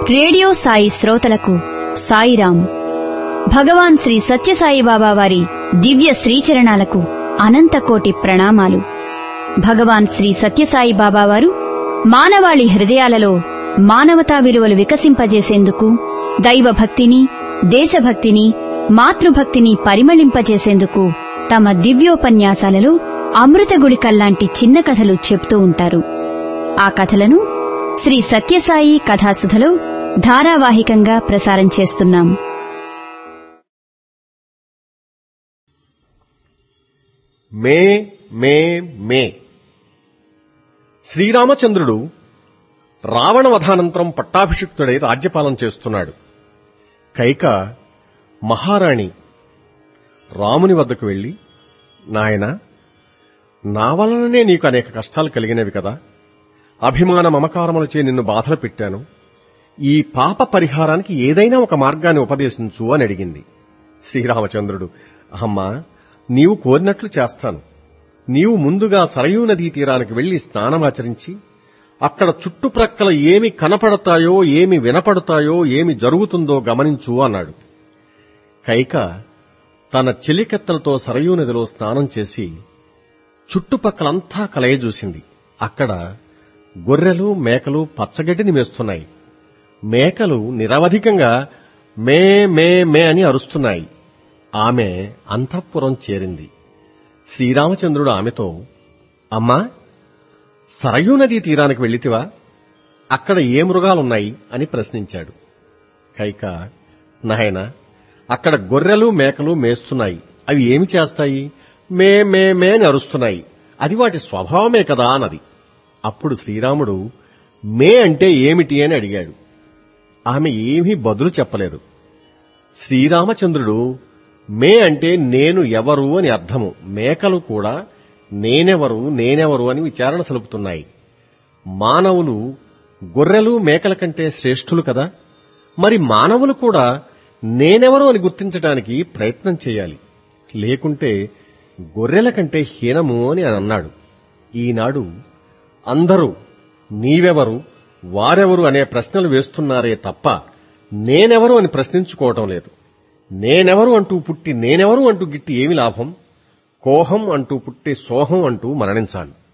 radio Sai శ్రోతలకు సాయిరాం భగవాన్ శ్రీ సత్యసాయి బాబా వారి దివ్య శ్రీచరణాలకు అనంతకోటి ప్రణామాలు భగవాన్ శ్రీ సత్యసాయి బాబా వారు మానవాళి హృదయాలలో మానవతా విలువలు వికసింపజేసేందుకు దైవభక్తిని దేశభక్తిని మాతృభక్తిని పరిమళింపజేసేందుకు తమ దివ్యోపన్యాసాలలో అమృత గుళికల్లాంటి చిన్న కథలు చెప్తూ ఉంటారు ఆ కథలను శ్రీ సత్యసాయి కథాసుధలో ధారావాహికంగా ప్రసారం చేస్తున్నాం మే మే మే శ్రీరామచంద్రుడు రావణ వధానంతరం పట్టాభిషిక్తుడై రాజ్యపాలన చేస్తున్నాడు కైక మహారాణి రాముని వద్దకు వెళ్లి నాయనా నా వలననే నీకు అనేక కష్టాలు కలిగినవి కదా అభిమాన మమకారములచే నిన్ను బాధలు పెట్టాను ఈ పాప పరిహారానికి ఏదైనా ఒక మార్గాన్ని ఉపదేశించు అని అడిగింది శ్రీరామచంద్రుడు అమ్మా నీవు కోరినట్లు చేస్తాను నీవు ముందుగా సరయూ నదీ తీరానికి వెళ్లి స్నానమాచరించి అక్కడ చుట్టుప్రక్కల ఏమి కనపడతాయో ఏమి వినపడతాయో ఏమి జరుగుతుందో గమనించు అన్నాడు కైక తన చెలికెత్తలతో సరయూ నదిలో స్నానం చేసి చుట్టుపక్కలంతా కలయజూసింది అక్కడ గొర్రెలు మేకలు పచ్చగడ్డిని మేస్తున్నాయి మేకలు నిరవధికంగా మే మే మే అని అరుస్తున్నాయి ఆమె అంతఃపురం చేరింది శ్రీరామచంద్రుడు ఆమెతో అమ్మా సరయూ నదీ తీరానికి వెళ్ళితివా అక్కడ ఏ మృగాలున్నాయి అని ప్రశ్నించాడు కైక నాయన అక్కడ గొర్రెలు మేకలు మేస్తున్నాయి అవి ఏమి చేస్తాయి మే మే మే అని అరుస్తున్నాయి అది వాటి స్వభావమే కదా అన్నది అప్పుడు శ్రీరాముడు మే అంటే ఏమిటి అని అడిగాడు ఆమె ఏమీ బదులు చెప్పలేదు శ్రీరామచంద్రుడు మే అంటే నేను ఎవరు అని అర్థము మేకలు కూడా నేనెవరు నేనెవరు అని విచారణ సలుపుతున్నాయి మానవులు గొర్రెలు మేకల కంటే శ్రేష్ఠులు కదా మరి మానవులు కూడా నేనెవరు అని గుర్తించడానికి ప్రయత్నం చేయాలి లేకుంటే గొర్రెల కంటే హీనము అని అన్నాడు ఈనాడు అందరూ నీవెవరు వారెవరు అనే ప్రశ్నలు వేస్తున్నారే తప్ప నేనెవరు అని ప్రశ్నించుకోవటం లేదు నేనెవరు అంటూ పుట్టి నేనెవరు అంటూ గిట్టి ఏమి లాభం కోహం అంటూ పుట్టి సోహం అంటూ మరణించాలి